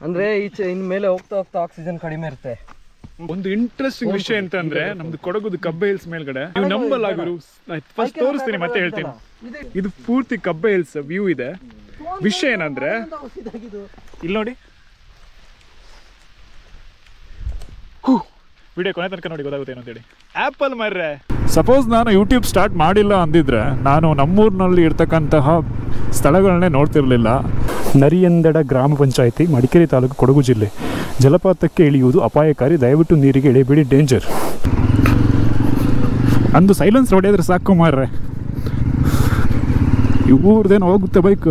ಅಂದ್ರೆ ಈಚೆ ಇನ್ ಮೇಲೆ ಹೋಗ್ತಾ ಹೋಗ್ತಾ ಆಕ್ಸಿಜನ್ ಕಡಿಮೆ ಇರುತ್ತೆ ಒಂದು ಇಂಟ್ರೆಸ್ಟಿಂಗ್ ವಿಷಯ ಅಂತ ಅಂದ್ರೆ ನಮ್ದು ಕೊಡಗುದು ಕಬ್ಬೆ ಹಿಲ್ಸ್ ಮೇಲ್ಗಡೆ ನೀವು ನಂಬಲ್ಲ ಗುರು ಫಸ್ಟ್ ತೋರಿಸ್ತೀನಿ ಮತ್ತೆ ಹೇಳ್ತೀನಿ ಇದು ಪೂರ್ತಿ ಕಬ್ಬೆ ಹಿಲ್ಸ್ ವ್ಯೂ ಇದೆ ವಿಷಯ ಏನಂದ್ರೆ ಇಲ್ಲಿ ನೋಡಿ ವಿಡಿಯೋ ಕೊನೆ ತನಕ ನೋಡಿ ಗೊತ್ತಾಗುತ್ತೆ ಏನಂತ ಹೇಳಿ ಆಪಲ್ ಮರ್ರೆ ಸಪೋಸ್ ನಾನು ಯೂಟ್ಯೂಬ್ ಸ್ಟಾರ್ಟ್ ಮಾಡಿಲ್ಲ ಅಂದಿದ್ರೆ ನಾನು ನಮ್ಮೂರಿನಲ್ಲಿ ಇರ್ತಕ್ಕಂತಹ ಸ್ಥಳಗಳನ್ನೇ ನೋಡ್ತಿರ್ಲಿಲ್ಲ ನರಿಯಂದಡ ಗ್ರಾಮ ಪಂಚಾಯಿತಿ ಮಡಿಕೇರಿ ತಾಲೂಕು ಕೊಡಗು ಜಿಲ್ಲೆ ಜಲಪಾತಕ್ಕೆ ಇಳಿಯುವುದು ಅಪಾಯಕಾರಿ ದಯವಿಟ್ಟು ನೀರಿಗೆ ಇಳಿಯಬೇಡಿ ಡೇಂಜರ್ ಅಂದು ಸೈಲೆನ್ಸ್ ಹೊಡೆಯೋದ್ರೆ ಸಾಕು ಮಾರ್ರೆ ಇವ್ರದ್ದೇನು ಹೋಗುತ್ತೆ ಬೈಕ್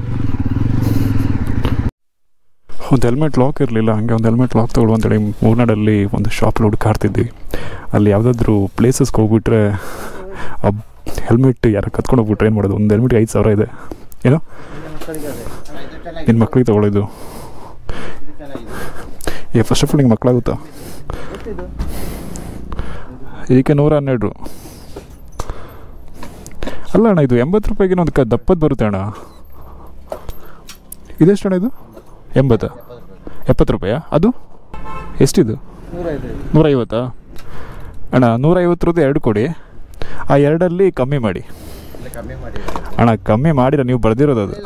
ಒಂದು ಹೆಲ್ಮೆಟ್ ಲಾಕ್ ಇರಲಿಲ್ಲ ಹಂಗೆ ಒಂದು ಹೆಲ್ಮೆಟ್ ಲಾಕ್ ತಗೊಳ್ಳು ಅಂತೇಳಿ ಮೂರ್ನಾಡಲ್ಲಿ ಒಂದು ಶಾಪಲ್ಲಿ ಹುಡುಕಾಡ್ತಿದ್ವಿ ಅಲ್ಲಿ ಯಾವುದಾದ್ರೂ ಪ್ಲೇಸಸ್ಗೆ ಹೋಗ್ಬಿಟ್ರೆ ಆ ಹೆಲ್ಮೆಟ್ ಯಾರು ಕತ್ಕೊಂಡು ಹೋಗ್ಬಿಟ್ರೆ ಏನು ಮಾಡೋದು ಒಂದು ಹೆಲ್ಮೆಟ್ಗೆ ಐದು ಸಾವಿರ ಇದೆ ಏನೋ ನಿನ್ನ ಮಕ್ಳಿಗೆ ತಗೊಳ್ಳೋದು ಏ ಫಸ್ಟ್ ಆಫ್ ಆಲ್ ನಿಂಗೆ ಮಕ್ಕಳಾಗುತ್ತಾ ಇದಕ್ಕೆ ನೂರ ಹನ್ನೆರಡು ಅಲ್ಲ ಅಣ್ಣ ಇದು ಎಂಬತ್ತು ರೂಪಾಯಿಗೆ ಒಂದು ಕ ದಪ್ಪದ್ದು ಬರುತ್ತೆ ಅಣ್ಣ ಇದೆಷ್ಟು ಅಣ್ಣ ಇದು ಎಂಬತ್ತಾ ಎಪ್ಪತ್ತು ರೂಪಾಯಾ ಅದು ಎಷ್ಟಿದು ನೂರೈವತ್ತಾ ಅಣ್ಣ ನೂರೈವತ್ತರದ್ದು ಎರಡು ಕೊಡಿ ಆ ಎರಡಲ್ಲಿ ಕಮ್ಮಿ ಮಾಡಿ ಅಣ್ಣ ಕಮ್ಮಿ ಮಾಡಿರ ನೀವು ಬರ್ದಿರೋದು ಅದು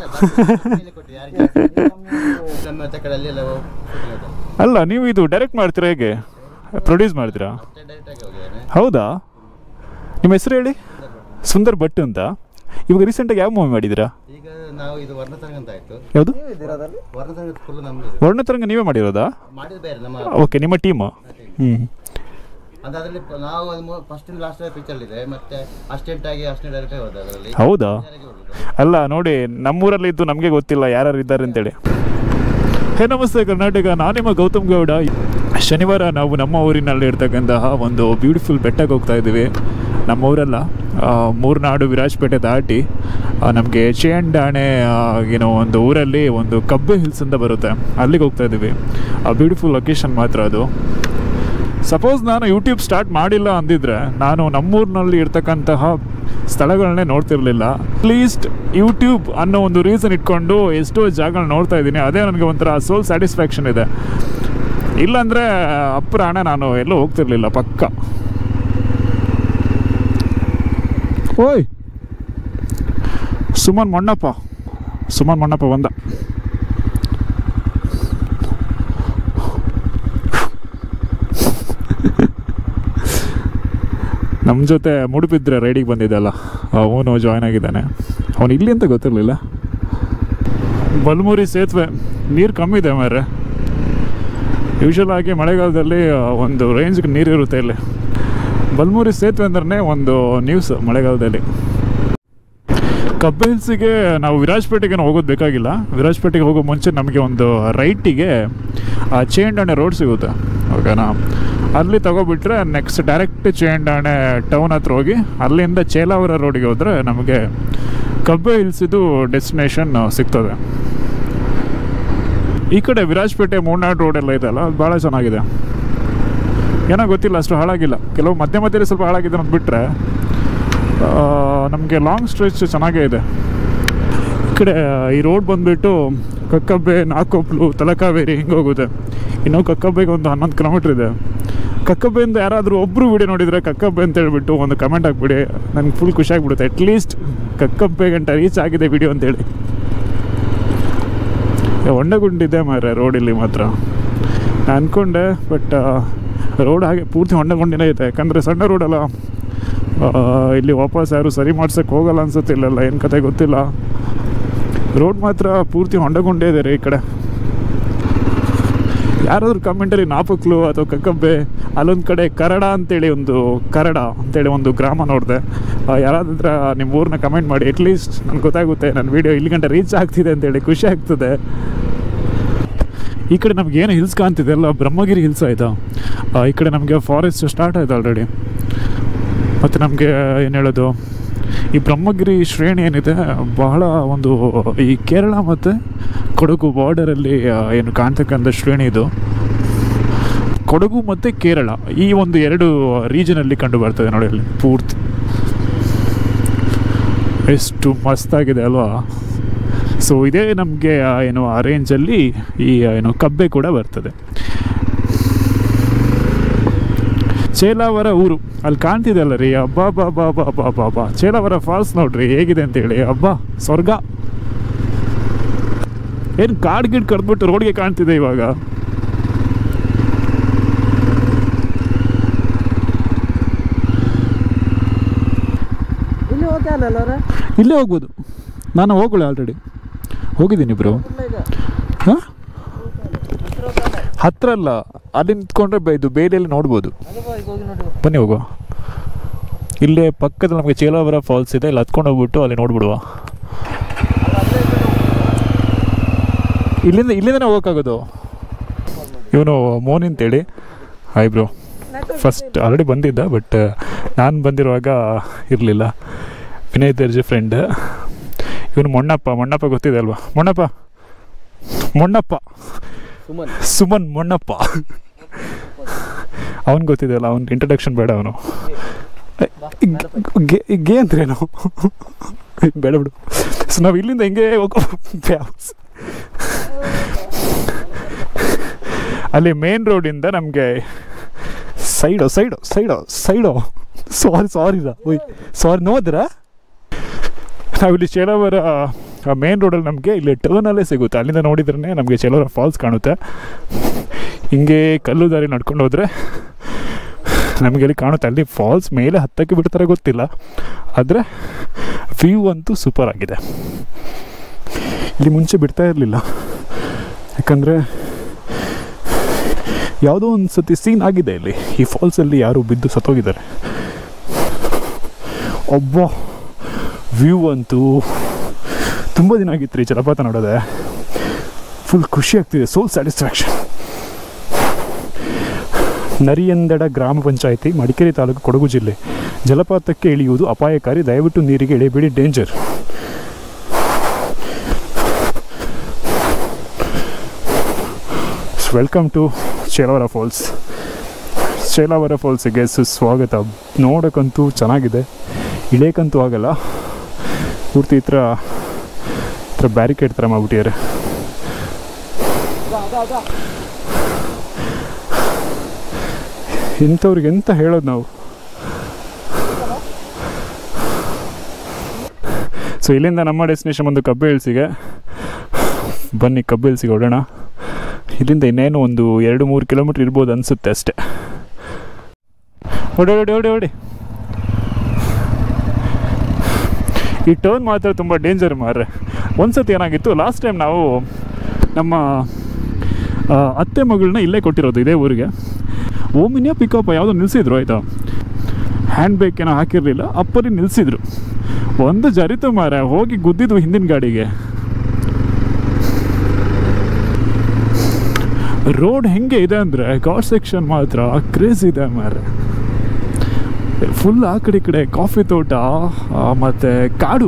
ಅಲ್ಲ ನೀವು ಇದು ಡೈರೆಕ್ಟ್ ಮಾಡ್ತೀರಾ ಹೇಗೆ ಪ್ರೊಡ್ಯೂಸ್ ಮಾಡ್ತೀರಾ ಹೌದಾ ನಿಮ್ಮ ಹೆಸರು ಹೇಳಿ ಸುಂದರ್ ಭಟ್ ಅಂತ ಇವಾಗ ರೀಸೆಂಟಾಗಿ ಯಾವ ಮೂವಿ ಮಾಡಿದ್ದೀರಾ ಈಗ ನಾವು ಇದು ವರ್ಣತರಂಗ ಅಂತ ಆಯ್ತು ಯಾವುದು ವರ್ಣತರಂಗ ಫುಲ್ ನಮ್ದು ಇದು. ವರ್ಣತರಂಗ ನೀವೇ ಮಾಡಿರೋದಾ ಮಾಡಿದ ಬೇರೆ ನಮ್ಮ ಓಕೆ ನಿಮ್ಮ ಟೀಮು ಹ್ಞೂ ಅಂದ್ರೆ ಅದರಲ್ಲಿ ಪ- ನಾವು ಫಸ್ಟ್ ಲಾಸ್ಟ್ ಪಿಕ್ಚರ್ ಇದೆ ಮತ್ತೆ ಅಸಿಸ್ಟೆಂಟ್ ಆಗಿ ಅಸಿಸ್ಟೆಂಟ್ ಡೈರೆಕ್ಟರ್ ಹೋದ ಅದರಲ್ಲಿ ಹೌದಾ ಯಾರಿಗೆ ಹೋಗುದು? ಅಲ್ಲ ನೋಡಿ ನಮ್ಮೂರಲ್ಲಿ ಇದ್ದು ನಮಗೆ ಗೊತ್ತಿಲ್ಲ ಯಾರ್ಯಾರು ಇದ್ದಾರೆ ಅಂತೇಳಿ ಹೇ ನಮಸ್ತೆ ಕರ್ನಾಟಕ ನಾನು ನಿಮ್ಮ ಗೌತಮ್ ಗೌಡ ಶನಿವಾರ ನಾವು ನಮ್ಮ ಊರಿನಲ್ಲಿ ಇರ್ತಕ್ಕಂತಹ ಒಂದು ಬ್ಯೂಟಿಫುಲ್ ಬೆಟ್ಟಕ್ಕೆ ಹೋಗ್ತಾ ಇದ್ದೀವಿ ನಮ್ಮ ಊರಲ್ಲ ಆ, ಮೂರ್ನಾಡು ವಿರಾಜಪೇಟೆ ದಾಟಿ ನಮಗೆ ಚೇಂಡಾಣೆ ಆ, ಏನೋ ಒಂದು ಊರಲ್ಲಿ ಒಂದು ಕಬ್ಬೆ ಹಿಲ್ಸ್ ಅಂತ ಬರುತ್ತೆ ಅಲ್ಲಿಗೆ ಹೋಗ್ತಾ ಇದ್ದೀವಿ ಆ ಬ್ಯೂಟಿಫುಲ್ ಲೊಕೇಶನ್ ಮಾತ್ರ ಅದು ಸಪೋಸ್ ನಾನು ಯೂಟ್ಯೂಬ್ ಸ್ಟಾರ್ಟ್ ಮಾಡಿಲ್ಲ ಅಂದಿದ್ರೆ ನಾನು ನಮ್ಮೂರಿನಲ್ಲಿ ಇರ್ತಕ್ಕಂತಹ ಸ್ಥಳಗಳನ್ನೇ ನೋಡ್ತಿರ್ಲಿಲ್ಲ ಅಟ್ಲೀಸ್ಟ್ ಯೂಟ್ಯೂಬ್ ಅನ್ನೋ ಒಂದು ರೀಸನ್ ಇಟ್ಕೊಂಡು ಎಷ್ಟೋ ಜಾಗಗಳು ನೋಡ್ತಾ ಇದ್ದೀನಿ ಅದೇ ನನಗೆ ಒಂಥರ ಸೋಲ್ ಸ್ಯಾಟಿಸ್ಫ್ಯಾಕ್ಷನ್ ಇದೆ ಇಲ್ಲಾಂದರೆ ಅಪ್ರಾಣ ನಾನು ಎಲ್ಲೂ ಹೋಗ್ತಿರ್ಲಿಲ್ಲ ಪಕ್ಕ ಓಯ್ ಸುಮನ್ ಮಣ್ಣಪ್ಪ ಸುಮನ್ ಮಣ್ಣಪ್ಪ ಬಂದ ನಮ್ಮ ಜೊತೆ ಮುಡುಪಿದ್ರೆ ರೈಡಿಗೆ ಬಂದಿದ್ದಲ್ಲ ಅವನು ಜಾಯ್ನ್ ಆಗಿದ್ದಾನೆ ಅವನು ಇಲ್ಲಿ ಅಂತ ಗೊತ್ತಿರಲಿಲ್ಲ ಬಲ್ಮೂರಿ ಸೇತುವೆ ನೀರು ಕಮ್ಮಿ ಇದೆ ಮಾರ್ರೆ ಯೂಶಲ್ ಆಗಿ ಮಳೆಗಾಲದಲ್ಲಿ ಆ, ಒಂದು ರೇಂಜ್ಗೆ ನೀರು ಇರುತ್ತೆ ಇಲ್ಲಿ ಬಲ್ಮೂರಿ ಸೇತುವೆ ಅಂದ್ರೆ ಒಂದು ನ್ಯೂಸ್ ಮಳೆಗಾಲದಲ್ಲಿ ಕಬ್ಬೆ ಹಿಲ್ಸಿಗೆ ನಾವು ವಿರಾಜಪೇಟೆಗೆ ಹೋಗೋದು ಬೇಕಾಗಿಲ್ಲ ವಿರಾಜಪೇಟೆಗೆ ಹೋಗೋ ಮುಂಚೆ ನಮಗೆ ಒಂದು ರೈಟಿಗೆ ಚೇಂಡಾಣೆ ರೋಡ್ ಸಿಗುತ್ತೆ ಓಕೆನಾ ಅಲ್ಲಿ ತಗೋಬಿಟ್ರೆ ನೆಕ್ಸ್ಟ್ ಡೈರೆಕ್ಟ್ ಚೇಂಡಾಣೆ ಟೌನ್ ಹತ್ರ ಹೋಗಿ ಅಲ್ಲಿಂದ ಚೇಲಾವರ ರೋಡಿಗೆ ಹೋದರೆ ನಮಗೆ ಕಬ್ಬೆ ಹಿಲ್ಸಿದು ಡೆಸ್ಟಿನೇಷನ್ ಸಿಗ್ತದೆ ಈ ಕಡೆ ವಿರಾಜಪೇಟೆ ಮೂರ್ನಾಡು ರೋಡ್ ಎಲ್ಲ ಇದೆಯಲ್ಲ ಅದು ಭಾಳ ಚೆನ್ನಾಗಿದೆ ಏನೋ ಗೊತ್ತಿಲ್ಲ ಅಷ್ಟು ಹಾಳಾಗಿಲ್ಲ ಕೆಲವು ಮಧ್ಯ ಮಧ್ಯದಲ್ಲಿ ಸ್ವಲ್ಪ ಹಾಳಾಗಿದೆ ಅಂತ ಬಿಟ್ಟರೆ ನಮಗೆ ಲಾಂಗ್ ಸ್ಟ್ರೆಚ್ ಚೆನ್ನಾಗೇ ಇದೆ ಈ ಕಡೆ ಈ ರೋಡ್ ಬಂದುಬಿಟ್ಟು ಕಕ್ಕಬ್ಬೆ ನಾಕೊಪ್ಲು ತಲಕಾವೇರಿ ಹಿಂಗೆ ಹೋಗುತ್ತೆ ಇನ್ನು ಕಕ್ಕಬ್ಬೆಗೆ ಒಂದು ಹನ್ನೊಂದು ಕಿಲೋಮೀಟ್ರ್ ಇದೆ ಕಕ್ಕಬ್ಬೆಯಿಂದ ಯಾರಾದರೂ ಒಬ್ಬರು ವಿಡಿಯೋ ನೋಡಿದರೆ ಕಕ್ಕಬ್ಬೆ ಅಂತ ಹೇಳ್ಬಿಟ್ಟು ಒಂದು ಕಮೆಂಟ್ ಹಾಕ್ಬಿಡಿ ನನಗೆ ಫುಲ್ ಖುಷಿ ಆಗ್ಬಿಡುತ್ತೆ ಅಟ್ಲೀಸ್ಟ್ ಕಕ್ಕಬ್ಬೆ ಗಂಟ ರೀಚ್ ಆಗಿದೆ ವಿಡಿಯೋ ಅಂತೇಳಿ ಹೊಂಡಗುಂಡಿದೆ ಮಾರೆ ರೋಡಿಲ್ಲಿ ಮಾತ್ರ ನಾನು ಅಂದ್ಕೊಂಡೆ ಬಟ್ ರೋಡ್ ಹಾಗೆ ಪೂರ್ತಿ ಹೊಂಡಗುಂಡಿನೇ ಇದೆ ಯಾಕಂದರೆ ಸಣ್ಣ ರೋಡಲ್ಲ ಆ, ಇಲ್ಲಿ ವಾಪಸ್ ಯಾರು ಸರಿ ಮಾಡ್ಸೋಕ್ಕೆ ಹೋಗಲ್ಲ ಅನ್ಸುತ್ತೆ ಇಲ್ಲೆಲ್ಲ ಏನು ಕತೆ ಗೊತ್ತಿಲ್ಲ ರೋಡ್ ಮಾತ್ರ ಪೂರ್ತಿ ಹೊಂಡಗುಂಡೇ ಇದೆ ರೀ ಈ ಕಡೆ ಯಾರಾದ್ರೂ ಕಮೆಂಟಲ್ಲಿ ನಾಪಕ್ಲು ಅಥವಾ ಕಕ್ಕಬ್ಬೆ ಅಲ್ಲೊಂದು ಕಡೆ ಕರಡ ಅಂತೇಳಿ ಒಂದು ಕರಡ ಅಂತೇಳಿ ಒಂದು ಗ್ರಾಮ ನೋಡಿದೆ ಯಾರಾದ್ರ ನಿಮ್ಮ ಊರನ್ನ ಕಮೆಂಟ್ ಮಾಡಿ ಅಟ್ಲೀಸ್ಟ್ ನನಗೆ ಗೊತ್ತಾಗುತ್ತೆ ನನ್ನ ವೀಡಿಯೋ ಇಲ್ಲಿ ಗಂಟೆ ರೀಚ್ ಆಗ್ತಿದೆ ಅಂತೇಳಿ ಖುಷಿ ಆಗ್ತದೆ ಈ ಕಡೆ ನಮ್ಗೆ ಏನು ಹಿಲ್ಸ್ ಕಾಣ್ತಿದೆ ಅಲ್ಲ ಬ್ರಹ್ಮಗಿರಿ ಹಿಲ್ಸ್ ಆಯಿತಾ ಈ ಕಡೆ ನಮಗೆ ಫಾರೆಸ್ಟ್ ಸ್ಟಾರ್ಟ್ ಆಯ್ತು ಆಲ್ರೆಡಿ ಮತ್ತು ನಮಗೆ ಏನು ಹೇಳೋದು ಈ ಬ್ರಹ್ಮಗಿರಿ ಶ್ರೇಣಿ ಏನಿದೆ ಬಹಳ ಒಂದು ಈ ಕೇರಳ ಮತ್ತು ಕೊಡಗು ಬಾರ್ಡರಲ್ಲಿ ಏನು ಕಾಣ್ತಕ್ಕಂಥ ಶ್ರೇಣಿ ಇದು ಕೊಡಗು ಮತ್ತು ಕೇರಳ ಈ ಒಂದು ಎರಡು ರೀಜನಲ್ಲಿ ಕಂಡು ಬರ್ತದೆ ನೋಡಿ ಅಲ್ಲಿ ಪೂರ್ತಿ ಎಷ್ಟು ಮಸ್ತಾಗಿದೆ ಅಲ್ವಾ ಸೊ ಇದೇ ನಮಗೆ ಏನು ಆ ರೇಂಜಲ್ಲಿ ಈ ಏನು ಕಬ್ಬೆ ಕೂಡ ಬರ್ತದೆ ಚೇಲಾವರ ಊರು ಅಲ್ಲಿ ಕಾಣ್ತಿದೆಯಲ್ಲ ರೀ ಅಬ್ಬಾ ಬಾ ಬಾ ಬಾ ಬಾ ಬಾ ಬಾ ಚೇಲಾವರ ಫಾಲ್ಸ್ ನೋಡ್ರಿ ಹೇಗಿದೆ ಅಂತೇಳಿ ಅಬ್ಬಾ ಸ್ವರ್ಗ ಏನು ಕಾಡ್ ಗಿಡ್ ಕಡ್ದ್ಬಿಟ್ಟು ರೋಡ್ಗೆ ಕಾಣ್ತಿದೆ ಇವಾಗ ಇಲ್ಲಿ ಹೋಗಿ ಅಲ್ಲ ಅವ್ರೆ ಇಲ್ಲೇ ಹೋಗ್ಬೋದು ನಾನು ಹೋಗೋಳೆ ಆಲ್ರೆಡಿ ಹೋಗಿದ್ದೀನಿ ಬ್ರೋ ಹಾಂ ಹತ್ರ ಅಲ್ಲ ಅಲ್ಲಿ ನಿಂತ್ಕೊಂಡ್ರೆ ಬ- ಇದು ಬೇಲಿಯಲ್ಲಿ ನೋಡ್ಬೋದು ಅದು ಬಾ, ಈಗ ಹೋಗಿ ನೋಡಿ ಬನ್ನಿ ಹೋಗುವ ಇಲ್ಲೇ ಪಕ್ಕದಲ್ಲಿ ನಮಗೆ ಚೇಲಾವರ ಫಾಲ್ಸ್ ಇದೆ ಇಲ್ಲಿ ಹತ್ಕೊಂಡು ಹೋಗ್ಬಿಟ್ಟು ಅಲ್ಲಿ ನೋಡ್ಬಿಡುವ ಇಲ್ಲಿಂದ ಇಲ್ಲಿಂದನೇ ಹೋಗೋಕ್ಕಾಗೋದು ಇವನು ಮೋನ್ ಅಂತೇಳಿ ಹಾಯ್ ಬ್ರೋ ಫಸ್ಟ್ ಆಲ್ರೆಡಿ ಬಂದಿದ್ದ ಬಟ್ ನಾನು ಬಂದಿರುವಾಗ ಇರಲಿಲ್ಲ ವಿನಯ್ ದರ್ಜಿ ಫ್ರೆಂಡ್ ಇವನು ಮೊಣ್ಣಪ್ಪ ಮೊಣ್ಣಪ್ಪ ಗೊತ್ತಿದೆ ಅಲ್ವಾ ಮೊಣ್ಣಪ್ಪ ಮೊಣ್ಣಪ್ಪ ಸುಮನ್ ಸುಮನ್ ಮೊಣ್ಣಪ್ಪ ಅವನು ಗೊತ್ತಿದೆಯಲ್ಲ ಅವ್ನ ಇಂಟ್ರಡಕ್ಷನ್ ಬೇಡ ಅವನು ಗೇ ಅಂದ್ರೇನು ಬೇಡ ಬಿಡು ಸೊ ನಾವು ಇಲ್ಲಿಂದ ಹೆಂಗೆ ಹೋಗೋ ಬ್ಯಾವ್ಸ್. ಅಲ್ಲಿ ಮೇನ್ ರೋಡಿಂದ ನಮಗೆ side side side side sorry sorry ಓಯ್ ಸಾರಿ ನೋಡಿದ್ರಾ ನಾವಿಲ್ಲಿ ಚೇಲಾವರ ಮೇನ್ ರೋಡಲ್ಲಿ ನಮಗೆ ಇಲ್ಲಿ ಟರ್ನಲ್ಲೇ ಸಿಗುತ್ತೆ ಅಲ್ಲಿಂದ ನೋಡಿದ್ರೆ ನಮಗೆ ಚೇಲಾವರ ಫಾಲ್ಸ್ ಕಾಣುತ್ತೆ ಹಿಂಗೆ ಕಲ್ಲು ದಾರಿ ನಡ್ಕೊಂಡು ಹೋದರೆ ನಮಗೆ ಇಲ್ಲಿ ಕಾಣುತ್ತೆ ಅಲ್ಲಿ ಫಾಲ್ಸ್ ಮೇಲೆ ಹತ್ತಕ್ಕೆ ಬಿಡ್ತಾರೆ ಗೊತ್ತಿಲ್ಲ ಆದರೆ ವ್ಯೂ ಅಂತೂ ಸೂಪರ್ ಆಗಿದೆ ಇಲ್ಲಿ ಮುಂಚೆ ಬಿಡ್ತಾ ಇರಲಿಲ್ಲ ಯಾಕಂದರೆ ಯಾವುದೋ ಒಂದು ಸತಿ ಸೀನ್ ಆಗಿದೆ ಇಲ್ಲಿ ಈ ಫಾಲ್ಸಲ್ಲಿ ಯಾರು ಬಿದ್ದು ಸತ್ತೋಗಿದ್ದಾರೆ ಒಬ್ಬ ವ್ಯೂ ಅಂತೂ ತುಂಬ ದಿನ ಆಗಿತ್ತು ರೀ ಜಲಪಾತ ನೋಡೋದೆ ಫುಲ್ ಖುಷಿ ಆಗ್ತಿದೆ ಸೋಲ್ ಸ್ಯಾಟಿಸ್ಫ್ಯಾಕ್ಷನ್ ನರಿಯಂದಡ ಗ್ರಾಮ ಪಂಚಾಯಿತಿ ಮಡಿಕೇರಿ ತಾಲೂಕು ಕೊಡಗು ಜಿಲ್ಲೆ ಜಲಪಾತಕ್ಕೆ ಇಳಿಯುವುದು ಅಪಾಯಕಾರಿ ದಯವಿಟ್ಟು ನೀರಿಗೆ ಇಳಿಯಬೇಡಿ danger welcome to Chelavara falls Chelavara ಫಾಲ್ಸಿಗೆ ಸುಸ್ವಾಗತ ನೋಡೋಕ್ಕಂತೂ ಚೆನ್ನಾಗಿದೆ ಇಳಿಯೋಕ್ಕಂತೂ ಆಗಲ್ಲ ಪೂರ್ತಿ ಈ ಥರ ಈ ಥರ ಬ್ಯಾರಿಕೇಡ್ ಥರ ಮಾಡ್ಬಿಟ್ಟಿದ್ದಾರೆ ಇಂಥವ್ರಿಗೆ ಎಂತ ಹೇಳೋದು ನಾವು ಸೊ ಇಲ್ಲಿಂದ ನಮ್ಮ ಡೆಸ್ಟಿನೇಷನ್ ಒಂದು ಕಬ್ಬು ಹಿಲ್ಸಿಗೆ ಬನ್ನಿ ಕಬ್ಬು ಹಿಲ್ಸಿಗೆ ಹೊಡೋಣ ಇಲ್ಲಿಂದ ಇನ್ನೇನು ಒಂದು ಎರಡು ಮೂರು ಕಿಲೋಮೀಟ್ರ್ ಇರ್ಬೋದು ಅನಿಸುತ್ತೆ ಅಷ್ಟೇ ಹೊಡಿ ಹೊಡಿ ಹೊಡಿ ಹೊಡಿ ಈ ಟರ್ನ್ ಮಾತ್ರ ತುಂಬ ಡೇಂಜರ್ ಮಾರ್ರೆ ಒಂದ್ಸತಿ ಏನಾಗಿತ್ತು ಲಾಸ್ಟ್ ಟೈಮ್ ನಾವು ನಮ್ಮ ಆ, ಅತ್ತೆ ಮಗಳನ್ನ ಇಲ್ಲೇ ಕೊಟ್ಟಿರೋದು ಇದೇ ಊರಿಗೆ ಓಮಿನಿಯ ಪಿಕಪ್ ಯಾವುದೋ ನಿಲ್ಲಿಸಿದ್ರು ಆಯಿತಾ ಹ್ಯಾಂಡ್ ಬ್ರೇಕ್ ಏನೋ ಹಾಕಿರಲಿಲ್ಲ ಅಪ್ಪಲ್ಲಿ ನಿಲ್ಲಿಸಿದ್ರು ಒಂದು ಜರಿತು ಮಾರ ಹೋಗಿ ಗುದ್ದಿದ್ವು ಹಿಂದಿನ ಗಾಡಿಗೆ ರೋಡ್ ಹೆಂಗೆ ಇದೆ ಅಂದರೆ ಗಾಡ್ ಸೆಕ್ಷನ್ ಮಾತ್ರ ಕ್ರೇಜ್ ಇದೆ ಮಾರೆ ಫುಲ್ ಆ ಕಡೆ ಈ ಕಡೆ ಕಾಫಿ ತೋಟ ಆ, ಮತ್ತೆ ಕಾಡು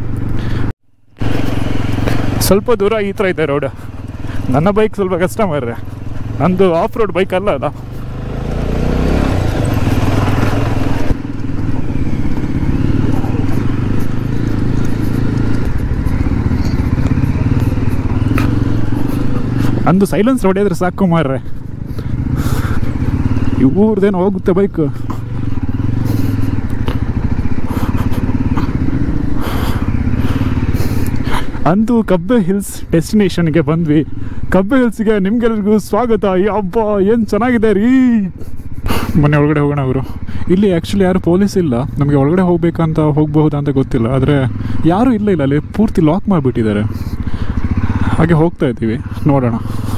ಸ್ವಲ್ಪ ದೂರ ಈ ಥರ ಇದೆ ರೋಡ್ ನನ್ನ ಬೈಕ್ ಸ್ವಲ್ಪ ಕಷ್ಟ ಮಾರ್ರೆ ನಂದು ಆಫ್ ರೋಡ್ ಬೈಕ್ ಅಲ್ಲ ಅಲ್ಲ ಅಂದು ಸೈಲೆನ್ಸ್ ಹೊಡೆಯೋದ್ರೆ ಸಾಕು ಮಾರ್ರೆ ಇವ್ರದ್ದೇನೋ ಹೋಗುತ್ತೆ ಬೈಕ್ ಅಂತೂ ಕಬ್ಬೆ ಹಿಲ್ಸ್ ಡೆಸ್ಟಿನೇಷನ್ಗೆ ಬಂದ್ವಿ ಕಬ್ಬೆ ಹಿಲ್ಸ್ಗೆ ನಿಮ್ಗೆಲ್ರಿಗೂ ಸ್ವಾಗತ ಈ ಹಬ್ಬ ಏನು ಚೆನ್ನಾಗಿದೆ ರೀ ಮೊನ್ನೆ ಒಳಗಡೆ ಹೋಗೋಣ ಅವರು ಇಲ್ಲಿ ಆ್ಯಕ್ಚುಲಿ ಯಾರು ಪೊಲೀಸ್ ಇಲ್ಲ ನಮಗೆ ಒಳಗಡೆ ಹೋಗ್ಬೇಕಂತ ಹೋಗಬಹುದಾ ಅಂತ ಗೊತ್ತಿಲ್ಲ ಆದರೆ ಯಾರೂ ಇಲ್ಲ ಇಲ್ಲ ಅಲ್ಲಿ ಪೂರ್ತಿ ಲಾಕ್ ಮಾಡಿಬಿಟ್ಟಿದ್ದಾರೆ ಹಾಗೆ ಹೋಗ್ತಾ ಇದ್ದೀವಿ ನೋಡೋಣ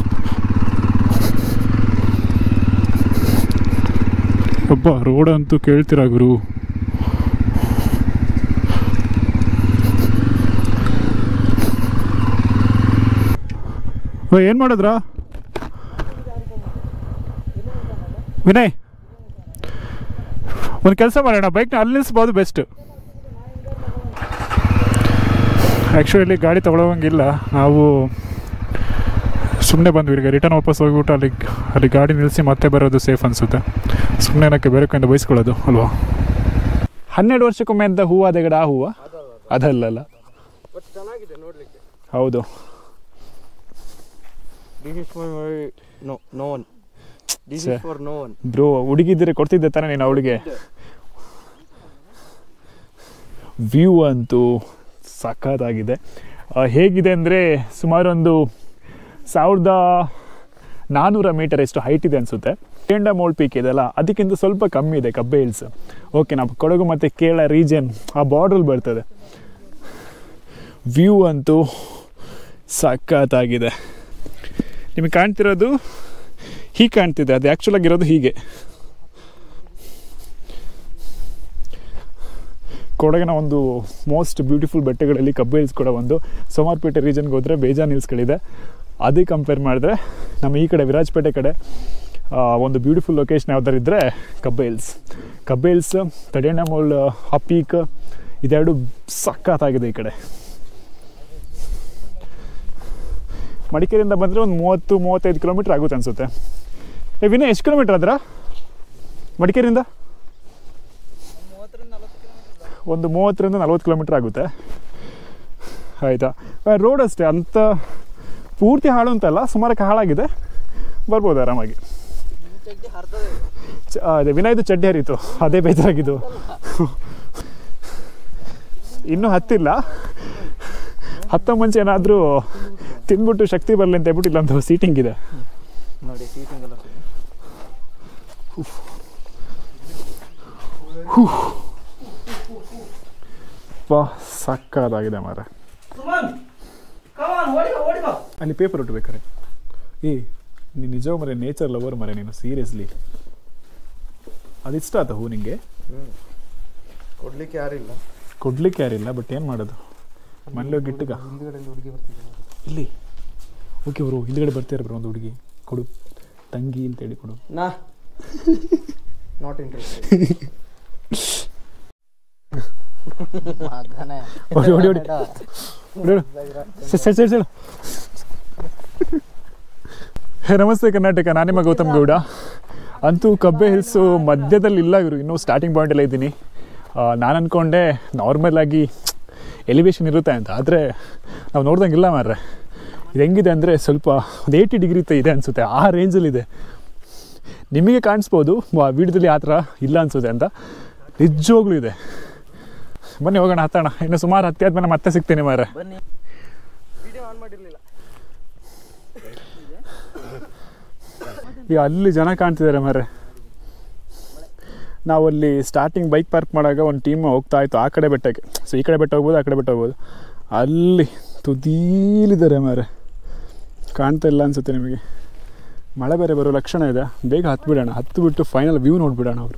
ಒಬ್ಬ ರೋಡ್ ಅಂತೂ ಕೇಳ್ತೀರಾ ಗುರು ಏನು ಮಾಡಿದ್ರಾ ವಿನಯ್ ಒಂದು ಕೆಲಸ ಮಾಡೋಣ ಬೈಕ್ನ ಅಲ್ಲಿ ನಿಲ್ಲಿಸ್ಬೋದು ಬೆಸ್ಟ್ ಆ್ಯಕ್ಚುಲಿ ಗಾಡಿ ತೊಗೊಳೋವಂಗಿಲ್ಲ ನಾವು ಸುಮ್ಮನೆ ಬಂದ್ವಿ ಈಗ ರಿಟರ್ನ್ ವಾಪಸ್ ಹೋಗ್ಬಿಟ್ಟು ಅಲ್ಲಿ ಅಲ್ಲಿ ಗಾಡಿ ನಿಲ್ಲಿಸಿ ಮತ್ತೆ ಬರೋದು ಸೇಫ್ ಅನಿಸುತ್ತೆ ಸುಮ್ಮನೆ ಏನಕ್ಕೆ ಬೇರೆ ಕೈಯಿಂದ ಬಯಸ್ಕೊಳ್ಳೋದು ಅಲ್ವಾ ಹನ್ನೆರಡು ವರ್ಷಕ್ಕೊಮ್ಮೆ ಅಂತ ಹೂವು ಅದೇ ಗಿಡ ಆ ಹೂವು ಅದಲ್ಲಲ್ಲ ಬಟ್ ಚೆನ್ನಾಗಿದೆ ನೋಡ್ಲಿಕ್ಕೆ ಹೌದು this is for no no one this Sir. Is for no one bro ಹುಡುಗಿದ್ರೆ ಕೊಡ್ತಿದ್ದೆ ತಾನೇ ನೀನು ಅವಳಿಗೆ ವ್ಯೂ ಅಂತೂ ಸಖತ್ತಾಗಿದೆ ಆ, ಹೇಗಿದೆ ಅಂದರೆ ಸುಮಾರು ಒಂದು ಸಾವಿರದ ನಾನ್ನೂರ ಮೀಟರ್ ಎಷ್ಟು ಹೈಟ್ ಇದೆ ಅನಿಸುತ್ತೆ ಕೇಂಡ ಮೋಳ್ ಪೀಕ್ ಇದೆಲ್ಲ ಅದಕ್ಕಿಂತ ಸ್ವಲ್ಪ ಕಮ್ಮಿ ಇದೆ ಕಬ್ಬೆ ಹಿಲ್ಸ್ ಓಕೆ ನಮ್ಮ ಕೊಡಗು ಮತ್ತು ಕೇರಳ ರೀಜನ್ ಆ ಬಾರ್ಡ್ರಲ್ಲಿ ಬರ್ತದೆ ವ್ಯೂ ಅಂತೂ ಸಖತ್ತಾಗಿದೆ ನಿಮಗೆ ಕಾಣ್ತಿರೋದು ಹೀಗೆ ಕಾಣ್ತಿದೆ ಅದು ಆ್ಯಕ್ಚುಲ್ ಆಗಿರೋದು ಹೀಗೆ ಕೊಡಗಿನ ಒಂದು ಮೋಸ್ಟ್ ಬ್ಯೂಟಿಫುಲ್ ಬೆಟ್ಟಗಳಲ್ಲಿ ಕಬ್ಬು ಹಿಲ್ಸ್ ಕೂಡ ಒಂದು ಸೋಮಾರ್ಪೇಟೆ ರೀಜನ್ಗೆ ಹೋದರೆ ಬೇಜಾನ್ ಹಿಲ್ಸ್ಗಳಿದೆ ಅದಕ್ಕೆ ಕಂಪೇರ್ ಮಾಡಿದ್ರೆ ನಮ್ಮ ಈ ಕಡೆ ವಿರಾಜಪೇಟೆ ಕಡೆ ಆ, ಒಂದು ಬ್ಯೂಟಿಫುಲ್ ಲೊಕೇಶನ್ ಯಾವ್ದಾರು ಇದ್ದರೆ ಕಬ್ಬೆ ಹಿಲ್ಸ್ ಕಬ್ಬೆ ಹಿಲ್ಸ್ ತಡೆಯಣ್ಣಮೂಲ್ ಆ ಪೀಕ್ ಇದೆರಡು ಸಖತ್ತಾಗಿದೆ ಈ ಕಡೆ ಮಡಿಕೇರಿಯಿಂದ ಬಂದರೆ ಒಂದು ಮೂವತ್ತು ಮೂವತ್ತೈದು ಕಿಲೋಮೀಟ್ರ್ ಆಗುತ್ತೆ ಅನಿಸುತ್ತೆ ಏ ವಿನಯ್ ಎಷ್ಟು ಕಿಲೋಮೀಟ್ರ್ ಆದ್ರ ಮಡಿಕೇರಿಯಿಂದ ಒಂದು ಮೂವತ್ತರಿಂದ ನಲ್ವತ್ತು ಕಿಲೋಮೀಟ್ರ್ ಆಗುತ್ತೆ ಆಯಿತಾ ರೋಡ್ ಅಷ್ಟೇ ಅಂಥ ಪೂರ್ತಿ ಹಾಳು ಅಂತಲ್ಲ ಸುಮಾರಕ್ಕೆ ಹಾಳಾಗಿದೆ ಬರ್ಬೋದು ಆರಾಮಾಗಿ ಚ- ಆ, ಅದೇ ವಿನಯ್ದು ಚಡ್ಡಿ ಹರಿತು ಅದೇ ಬೇಜಾರಾಗಿದ್ದು ಇನ್ನೂ ಹತ್ತಿಲ್ಲ ಹತ್ತ ಮುಂಚೆ ಏನಾದರೂ ತಿಂದ್ಬಿಟ್ಟು ಶಕ್ತಿ ಬರಲಿ ಅಂತ ಹೇಳ್ಬಿಟ್ಟು ಇಲ್ಲೊಂದು ಸೀಟಿಂಗ್ ಇದೆ ನೋಡಿ ಸೀಟಿಂಗ್ ಎಲ್ಲ ವಾ ಸಕ್ಕದಾಗಿದೆ ಮಾರ ಅಲ್ಲಿ ಪೇಪರ್ ಉಟ್ಬೇಕಾರೆ ಏ ನೀನು ನಿಜ ಮರೆ ನೇಚರ್ ಲವರ್ ಮರೆ ನೀನು ಸೀರಿಯಸ್ಲಿ ಅದು ಇಷ್ಟ ಆಯ್ತಾ ಹೂ ನಿಂಗೆ ಕೊಡ್ಲಿಕ್ಕೆ ಯಾರಿಲ್ಲ ಕೊಡ್ಲಿಕ್ಕೆ ಯಾರಿಲ್ಲ ಬಟ್ ಏನು ಮಾಡೋದು ಮನೇಲಿ ಹೋಗಿ ಇಟ್ಟುಗ ಹಿಂದ್ಗಡೆ ಹುಡುಗಿ ಬರ್ತಿದ್ದಾರೆ ಇಲ್ಲಿ ಓಕೆ ಬ್ರೋ ಹಿಂದ್ಗಡೆ ಬರ್ತಾರೆ ಬ್ರೋ ಒಂದು ಹುಡುಗಿ ಕೊಡು ತಂಗಿ ಅಂತೇಳಿ ಕೊಡು ನಾ ನಾಟ್ ಇಂಟ್ರೆಸ್ಟೆಡ್ ಮಗನೇ ಹೊಡಿ ಹೊಡಿ ಹೊಡಿ ಹೊಡಿ, ಹೊಡಿ. ಸರಿ ಸರಿ ಸರಿ ಸರಿ ಹೇ ನಮಸ್ತೆ ಕರ್ನಾಟಕ ನಾನು ನಿಮ್ಮ ಗೌತಮ್ ಗೌಡ ಅಂತೂ ಕಬ್ಬೆ ಹಿಲ್ಸು ಮಧ್ಯದಲ್ಲಿ ಇಲ್ಲ ಇವರು ಇನ್ನೂ ಸ್ಟಾರ್ಟಿಂಗ್ ಪಾಯಿಂಟಲ್ಲೇ ಇದ್ದೀನಿ ನಾನು ಅಂದ್ಕೊಂಡೆ ನಾರ್ಮಲ್ ಆಗಿ ಎಲಿವೇಶನ್ ಇರುತ್ತೆ ಅಂತ ಆದರೆ ನಾವು ನೋಡ್ದಂಗಿಲ್ಲ ಮಾರ್ರೆ ಇದು ಹೆಂಗಿದೆ ಅಂದರೆ ಸ್ವಲ್ಪ ಒಂದು ಏಯ್ಟಿ ಡಿಗ್ರಿ ಇದೆ ಅನಿಸುತ್ತೆ ಆ ರೇಂಜಲ್ಲಿದೆ ನಿಮಗೆ ಕಾಣಿಸ್ಬೋದು ವಿಡಿಯೋದಲ್ಲಿ ಆ ಥರ ಇಲ್ಲ ಅನಿಸುತ್ತೆ ಅಂತ ನಿಜವಾಗ್ಲೂ ಇದೆ ಬನ್ನಿ ಹೋಗೋಣ ಹತ್ತೋಣ ಇನ್ನು ಸುಮಾರು ಹತ್ತಿ ಆದ್ಮೇಲೆ ಮತ್ತೆ ಸಿಗ್ತೀನಿ ಮಾರ್ರೆ ಬನ್ನಿ ವಿಡಿಯೋ ಆನ್ ಮಾಡಿರ್ಲಿಲ್ಲ ಈಗ ಅಲ್ಲಿ ಜನ ಕಾಣ್ತಿದ್ದಾರೆ ಮಾರ್ರೆ ನಾವು ಅಲ್ಲಿ ಸ್ಟಾರ್ಟಿಂಗ್ ಬೈಕ್ ಪಾರ್ಕ್ ಮಾಡಾಗ ಒಂದು ಟೀಮ್ ಹೋಗ್ತಾ ಇತ್ತು ಆ ಕಡೆ ಬೆಟ್ಟಕ್ಕೆ ಸೊ ಈ ಕಡೆ ಬೆಟ್ಟ ಹೋಗ್ಬೋದು ಆ ಕಡೆ ಬೆಟ್ಟ ಹೋಗ್ಬೋದು ಅಲ್ಲಿ ತುದೀಲಿದ್ದಾರೆ ಮಾರೆ ಕಾಣ್ತಾ ಇಲ್ಲ ಅನ್ಸುತ್ತೆ ನಿಮಗೆ ಮಳೆ ಬೇರೆ ಬರೋ ಲಕ್ಷಣ ಇದೆ ಬೇಗ ಹತ್ತು ಬಿಡೋಣ ಹತ್ತು ಬಿಟ್ಟು ಫೈನಲ್ ವ್ಯೂ ನೋಡ್ಬಿಡೋಣ ಅವರು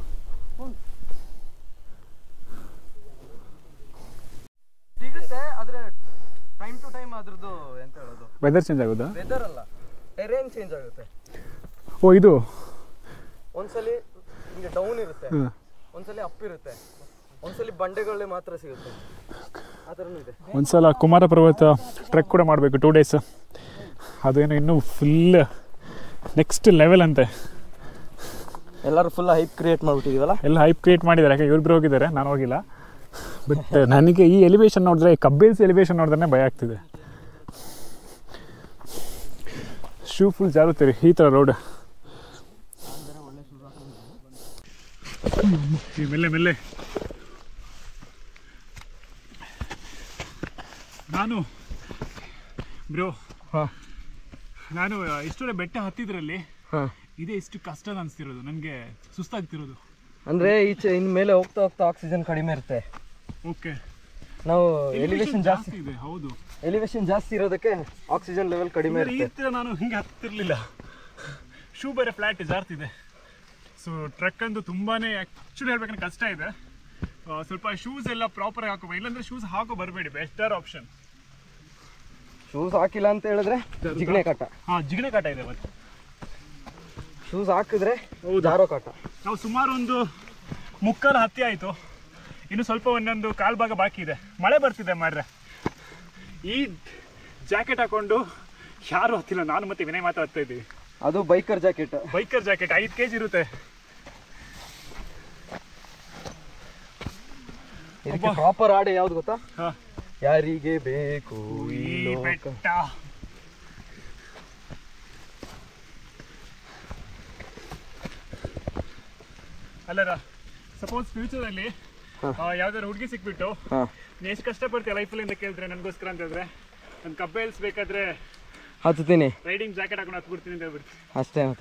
ಸಿಗುತ್ತೆ ಆದ್ರೆ ಟೈಮ್ ಟು ಟೈಮ್ ಅದ್ರದ್ದು ಎಂತ ಹೇಳೋದು ವೆದರ್ ಚೇಂಜ್ ಆಗೋದಾ ವೆದರ್ ಅಲ್ಲ ಟೆರೇನ್ ಚೇಂಜ್ ಆಗುತ್ತೆ ಓ ಇದು ಒಂದ್ಸಲಿ ಹಿಂಗೆ ಡೌನ್ ಇರುತ್ತೆ ಹಾಂ ಒಂದ್ಸಲಿ ಅಪ್ ಇರುತ್ತೆ ಒಂದ್ಸಲಿ ಬಂಡೆಗಳೇ ಮಾತ್ರ ಸಿಗುತ್ತೆ ಆ ಥರನೂ ಇದೆ ಒಂದ್ಸಲ ಕುಮಾರ ಪರ್ವತ ಟ್ರೆಕ್ ಕೂಡ ಮಾಡಬೇಕು ಟೂ ಡೇಸ್ ಅದೇನು ಇನ್ನೂ ಫುಲ್ ನೆಕ್ಸ್ಟ್ ಲೆವೆಲ್ ಅಂತೆ ಎಲ್ಲರೂ ಫುಲ್ ಹೈಪ್ ಕ್ರಿಯೇಟ್ ಮಾಡ್ಬಿಟ್ಟಿದೀವಲ್ಲ ಎಲ್ಲ ಹೈಪ್ ಕ್ರಿಯೇಟ್ ಮಾಡಿದ್ದಾರೆ ಯಾಕೆ ಇವ್ರಿಬ್ರು ಹೋಗಿದ್ದಾರೆ ನಾನು ಹೋಗಿಲ್ಲ ಬಟ್ ನನಗೆ ಈ ಎಲಿವೇಶನ್ ನೋಡಿದ್ರೆ ಕಬ್ಬೇಲ್ಸ್ ಎಲಿವೇಶನ್ ನೋಡಿದ್ರೆ ಭಯ ಆಗ್ತಿದೆ ಶೂ ಫುಲ್ ಜಾರುತ್ತೀರಿ ಈ ಥರ ರೋಡ್ ಮೆಲ್ಲೆ ಮೆಲ್ಲೆ ನಾನು ಬ್ರೋ ನಾನು ಇಷ್ಟೊಂದು ಬೆಟ್ಟ ಹತ್ತಿದ್ರಲ್ಲಿ ಹಾಂ ಇದೇ ಇಷ್ಟು ಕಷ್ಟ ಅನಿಸ್ತಿರೋದು ನನಗೆ ಸುಸ್ತಾಗ್ತಿರೋದು ಅಂದ್ರೆ ಈಚೆ ಇನ್ ಮೇಲೆ ಹೋಗ್ತಾ ಹೋಗ್ತಾ ಆಕ್ಸಿಜನ್ ಕಡಿಮೆ ಇರುತ್ತೆ ಓಕೆ ನಾವು ಎಲಿವೇಶನ್ ಜಾಸ್ತಿ ಇದೆ ಹೌದು ಎಲಿವೇಶನ್ ಜಾಸ್ತಿ ಇರೋದಕ್ಕೆ ಆಕ್ಸಿಜನ್ ಲೆವೆಲ್ ಕಡಿಮೆ ಈ ಇರುತ್ತೆ ತರ ನಾನು ಹಿಂಗೆ ಹತ್ತಿರ್ಲಿಲ್ಲ ಶೂ ಬೇರೆ ಫ್ಲಾಟ್ ಜಾರ್ತಿದೆ ಸೊ ಟ್ರಕ್ ಅಂತೂ ತುಂಬಾನೇ ಆ್ಯಕ್ಚುಲಿ ಹೇಳ್ಬೇಕಂದ್ರೆ ಕಷ್ಟ ಇದೆ ಆ, ಸ್ವಲ್ಪ ಶೂಸ್ ಎಲ್ಲ ಪ್ರಾಪರ್ ಆಗಿ ಹಾಕೋ ಇಲ್ಲಾಂದ್ರೆ ಶೂಸ್ ಹಾಕೋ ಬರಬೇಡಿ ಬೆಸ್ಟರ್ ಆಪ್ಷನ್ ಶೂಸ್ ಹಾಕಿಲ್ಲ ಅಂತ ಹೇಳಿದ್ರೆ ಜಿಗಣೆ ಕಾಟ ಹಾಂ ಜಿಗಣೆ ಕಾಟ ಇದೆ ಮತ್ತೆ ಶೂಸ್ ಹಾಕಿದ್ರೆ ಹೌದು. ಜಾರೋ ಕಾಟ ನಾವು ಸುಮಾರು ಒಂದು ಮುಕ್ಕಾಲು ಹತ್ತಿ ಆಯಿತು ಇನ್ನು ಸ್ವಲ್ಪ ಒಂದೊಂದು ಕಾಲು ಭಾಗ ಬಾಕಿ ಇದೆ ಮಳೆ ಬರ್ತಿದೆ ಮಾರ್ರೆ ಈ ಜಾಕೆಟ್ ಹಾಕೊಂಡು ಯಾರು ಹತ್ತಿಲ್ಲ ನಾನು ಮತ್ತೆ ವಿನಯ್ ಮಾತ್ರ ಹತ್ತಾ ಇದ್ದೀವಿ ಅದು ಬೈಕರ್ ಜಾಕೆಟ್ ಬೈಕರ್ ಜಾಕೆಟ್ ಐದು ಕೆ ಜಿ ಇರುತ್ತೆ ಇದಕ್ಕೆ ಪ್ರಾಪರ್ ಆಡೆ ಯಾವ್ದು ಗೊತ್ತಾ ಹಾಂ ಯಾರಿಗೆ ಬೇಕು ಈ ಈ ಲೋಕ ಬೆಟ್ಟ ಅಲ್ಲರ ಸಪೋಸ್ ಫ್ಯೂಚರಲ್ಲಿ ಯಾವ್ದಾದ್ರು ಹುಡುಗಿ ಸಿಕ್ಬಿಟ್ಟು ಹಾ ನೀ ಎಷ್ಟು ಕಷ್ಟಪಡ್ತೀಯ ಲೈಫಲ್ಲಿ ಅಂತ ಕೇಳಿದ್ರೆ ನನಗೋಸ್ಕರ ಅಂತ ಹೇಳಿದ್ರೆ ನನ್ನ ಕಬ್ಬೆ ಬೇಕಾದ್ರೆ ಹತ್ತೀನಿ ರೈಡಿಂಗ್ ಜಾಕೆಟ್ ಹಾಕೊಂಡು ಹತ್ಬಿಡ್ತೀನಿ ಅಂತ ಹೇಳ್ಬಿಡ್ತೀನಿ ಅಷ್ಟೇ ಮತ್ತೆ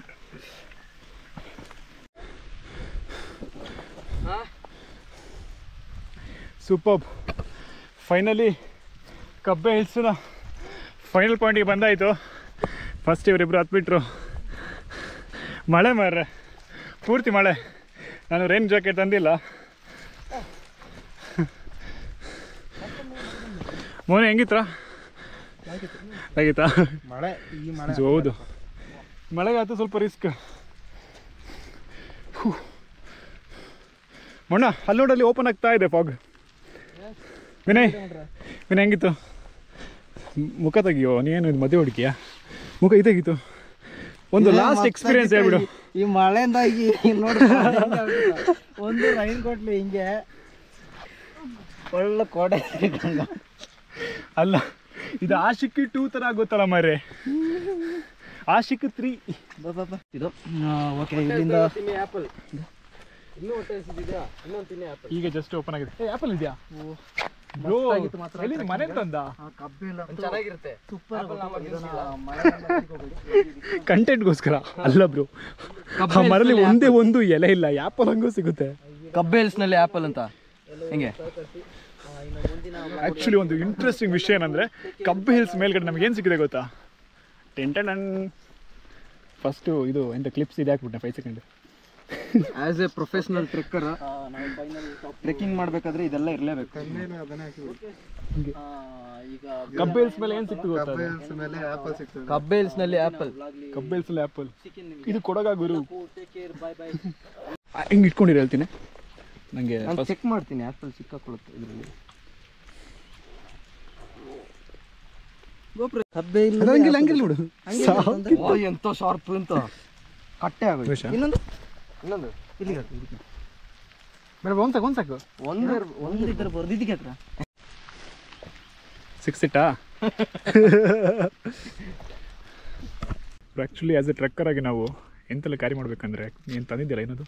ಸೂಪರ್ ಫೈನಲಿ ಕಬ್ಬೆ ಹಿಲ್ಸ್ನ ಫೈನಲ್ ಪಾಯಿಂಟಿಗೆ ಬಂದಾಯಿತು ಫಸ್ಟ್ ಇವರಿಬ್ಬರು ಹತ್ಬಿಟ್ರು ಮಳೆ ಮಾರ್ರೆ ಪೂರ್ತಿ ಮಳೆ ನಾನು ರೈನ್ ಜಾಕೆಟ್ ತಂದಿಲ್ಲ ಮೋನೆ ಹೆಂಗಿತ್ರ ಆಗಿತ್ತಾ ಮಳೆ ಈ ಮಳೆ ಹೌದು ಮಳೆಗಾಯ್ತು ಸ್ವಲ್ಪ ರಿಸ್ಕ್ ಮಣ್ಣ ಅಲ್ಲಿ ನೋಡಲ್ಲಿ ಓಪನ್ ಆಗ್ತಾ ಇದೆ ಫಾಗ್ ವಿನಯ್ ವಿನಯ್ ಹೆಂಗಿತ್ತು ಮ್- ಮುಖ ತೆಗಿಯೋ ನೀನು ಇದು ಮದುವೆ ಹುಡುಕಿಯಾ ಮುಖ ಇದಾಗಿತ್ತು ಒಂದು ಲಾಸ್ಟ್ ಎಕ್ಸ್ಪೀರಿಯನ್ಸ್ ಹೇಳ್ಬಿಡು ಈ ಮಳೆಯಿಂದಾಗಿ ನೋಡಿ ಒಂದು ರೈನ್ ಕೊಟ್ಲಿ ಹಿಂಗೆ ಒಳ್ಳೆ ಕೊಡೆ ಅಲ್ಲ ಇದು ಆಶಿಕ್ ಟೂ ತರ ಗೊತ್ತಲ್ಲ ಮಾರೆ ಆಶಿಕ್ ತ್ರೀ ಇದು ಓಕೆ ಇಲ್ಲಿಂದ ಆಪಲ್ ಇನ್ನೂ ಹೊಟ್ಟೆ ಹಸಿದಿದ್ಯಾ ಇನ್ನೊಂದು ತಿನ್ನಿ ಆಪಲ್ ಈಗ ಜಸ್ಟ್ ಓಪನ್ ಆಗಿದೆ ಏ ಆಪಲ್ ಇದೆಯಾ ಬ್ರೋ ಮಸ್ತಾಗಿತ್ತು ಮಾತ್ರ ಎಲ್ಲಿಂದ ಮನೆ ತಂದ ಕಬ್ಬಿಲ್ಲ ಚೆನ್ನಾಗಿರುತ್ತೆ ಕಂಟೆಂಟ್ಗೋಸ್ಕರ ಅಲ್ಲ ಬ್ರೋ ಆ ಮರಲ್ಲಿ ಒಂದೇ ಒಂದು ಎಲೆ ಇಲ್ಲ ಆಪಲ್ ಹಂಗೂ ಸಿಗುತ್ತೆ ಕಬ್ಬೆ ಹಿಲ್ಸ್ನಲ್ಲಿ ಆಪಲ್ ಅಂತ ಹೆಂಗೆ ಆಕ್ಚುಲಿ ಒಂದು ಇಂಟ್ರೆಸ್ಟಿಂಗ್ ವಿಷಯ ಏನಂದ್ರೆ ಕಬ್ಬು ಹಿಲ್ಸ್ ಮೇಲ್ಗಡೆ ನಮ್ಗೆ ಏನು ಸಿಕ್ಕಿದೆ ಗೊತ್ತಾ ಟೆನ್ ಟೆನ್ ಫಸ್ಟು ಇದು ಎಂತ ಕ್ಲಿಪ್ಸ್ ಇದೆ ಹಾಕ್ಬಿಟ್ಟೆ five second as a professional trekker trekking ಮಾಡ್ಬೇಕಾದ್ರೆ ಇದೆಲ್ಲ ಇರಲೇಬೇಕು ಕಬ್ಬು ಹಿಲ್ಸ್ ಮೇಲೆ ಏನು ಸಿಕ್ತು ಗೊತ್ತಾ ಅದು? ಕಬ್ಬೆ ಹಿಲ್ಸ್ನಲ್ಲಿ ಆಪಲ್ ಕಬ್ಬು ಹಿಲ್ಸ್ ಅಲ್ಲಿ ಆಪಲ್ ಇದು ಕೊಡಗ ಗುರು ಹಿಂಗೆ ಇಟ್ಕೊಂಡಿರಿ ಹೇಳ್ತೀನಿ ನನಗೆ ನಾನು ಚೆಕ್ ಮಾಡ್ತೀನಿ ಆಪಲ್ ಸಿಕ್ಕಾಕೊಳ್ಳುತ್ತೆ ಇದರಲ್ಲಿ ಕಬ್ಬೆ ಹಂಗಿಲ್ಲ ಹಂಗಿಲ್ಲ ನೋಡು ಓ ಎಂತ ಶಾರ್ಪ್ ಅಂತ ಕಟ್ಟೆ ಆಗೋಯ್ತು ನಿಮಿಷ. ಇನ್ನೊಂದು ಇನ್ನೊಂದು ಇಲ್ಲಿಗೆ ಹಾಕು, ಇದಕ್ಕೆ. ಬೇಡ ಒಂದು ಸಾಕು ಒಂದು ಸಾಕು ಒಂದು ಒಂದು ಇದ್ರೆ ಬರ್ದು ಇದಕ್ಕೆ ಹತ್ರ ಸಿಕ್ಸ್ ಇಟ್ಟಾ ಆ್ಯಕ್ಚುಲಿ ಆಸ್ ಎ ಟ್ರಕ್ಕರ್ ಆಗಿ ನಾವು ಎಂತೆಲ್ಲ ಕ್ಯಾರಿ ಮಾಡ್ಬೇಕಂದ್ರೆ ಏನು ತಂದಿದ್ದೀರಾ ಏನದು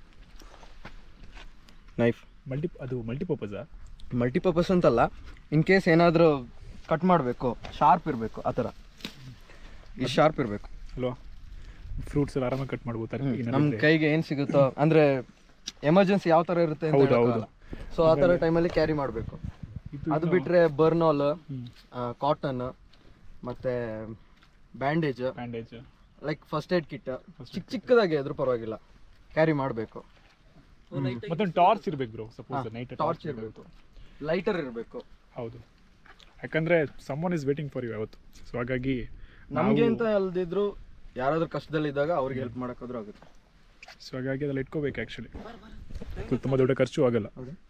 ನೈಫ್ ಮಲ್ಟಿ ಅದು ಮಲ್ಟಿಪರ್ಪಸಾ ಮಲ್ಟಿಪರ್ಪಸ್ ಅಂತಲ್ಲ ಇನ್ ಕೇಸ್ ಏನಾದರೂ ಕಟ್ ಮಾಡಬೇಕು ಶಾರ್ಪ್ ಇರಬೇಕು ಆ ಥರ ಈ ಶಾರ್ಪ್ ಇರಬೇಕು ಅಲ್ವಾ ಫ್ರೂಟ್ಸ್ ಎಲ್ಲ ಆರಾಮಾಗಿ ಕಟ್ ಮಾಡ್ಬೋದು ತರಕಾರಿ ನಮ್ಮ ಕೈಗೆ ಏನು ಸಿಗುತ್ತೋ ಅಂದರೆ ಎಮರ್ಜೆನ್ಸಿ ಯಾವ ಥರ ಇರುತ್ತೆ ಹೌದು, ಹೌದು. ಸೊ ಆ ಥರ ಟೈಮಲ್ಲಿ ಕ್ಯಾರಿ ಮಾಡಬೇಕು ಅದು ಬಿಟ್ಟರೆ ಬರ್ನಾಲ್ ಕಾಟನ್ ಮತ್ತು bandage bandage like first aid kit ಚಿಕ್ಕ ಚಿಕ್ಕದಾಗಿ ಅದ್ರ ಪರವಾಗಿಲ್ಲ ಕ್ಯಾರಿ ಮಾಡಬೇಕು ಮತ್ತೊಂದು ಟಾರ್ಚ್ ಇರ್ಬೇಕು ಬ್ರೋ ಸಪೋಸ್ ನೈಟ್ ಟಾರ್ಚ್ ಇರಬೇಕು ಲೈಟರ್ ಇರಬೇಕು ಹೌದು ಯಾಕಂದ್ರೆ someone is waiting for you ಯಾವತ್ತು ಸೊ ಹಾಗಾಗಿ ನಮಗೆ ಅಂತ ಅಲ್ದಿದ್ರು ಯಾರಾದ್ರೂ ಕಷ್ಟದಲ್ಲಿದ್ದಾಗ ಅವ್ರಿಗೆ ಹೆಲ್ಪ್ ಮಾಡೋಕ್ಕಾದ್ರೂ ಆಗುತ್ತೆ ಸೊ ಹಾಗಾಗಿ ಅದೆಲ್ಲ ಇಟ್ಕೋಬೇಕು ಆ್ಯಕ್ಚುಲಿ ತುಂಬ ದೊಡ್ಡ ಖರ್ಚು ಆಗಲ್ಲ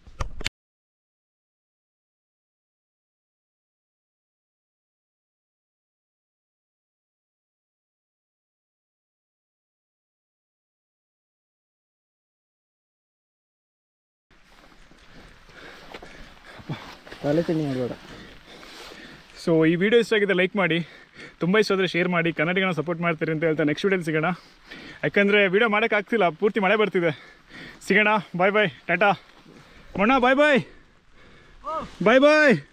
ತಲೆ ತಿನ್ನಿ ಮಾಡಬೇಡ ಸೊ ಈ ವಿಡಿಯೋ ಇಷ್ಟ ಆಗಿದೆ ಲೈಕ್ ಮಾಡಿ ತುಂಬ ಇಷ್ಟ ಆದರೆ ಶೇರ್ ಮಾಡಿ ಕನ್ನಡಿಗನ ಸಪೋರ್ಟ್ ಮಾಡ್ತೀರಿ ಅಂತ ಹೇಳ್ತಾ ನೆಕ್ಸ್ಟ್ ವಿಡಿಯೋಲಿ ಸಿಗೋಣ ಯಾಕಂದರೆ ವಿಡಿಯೋ ಮಾಡೋಕ್ಕಾಗ್ತಿಲ್ಲ ಪೂರ್ತಿ ಮಳೆ ಬರ್ತಿದೆ ಸಿಗೋಣ ಬಾಯ್ ಬಾಯ್ ಟಾಟಾ ಮೊಣ್ಣ ಬಾಯ್ ಬಾಯ್ ಬಾಯ್ ಬಾಯ್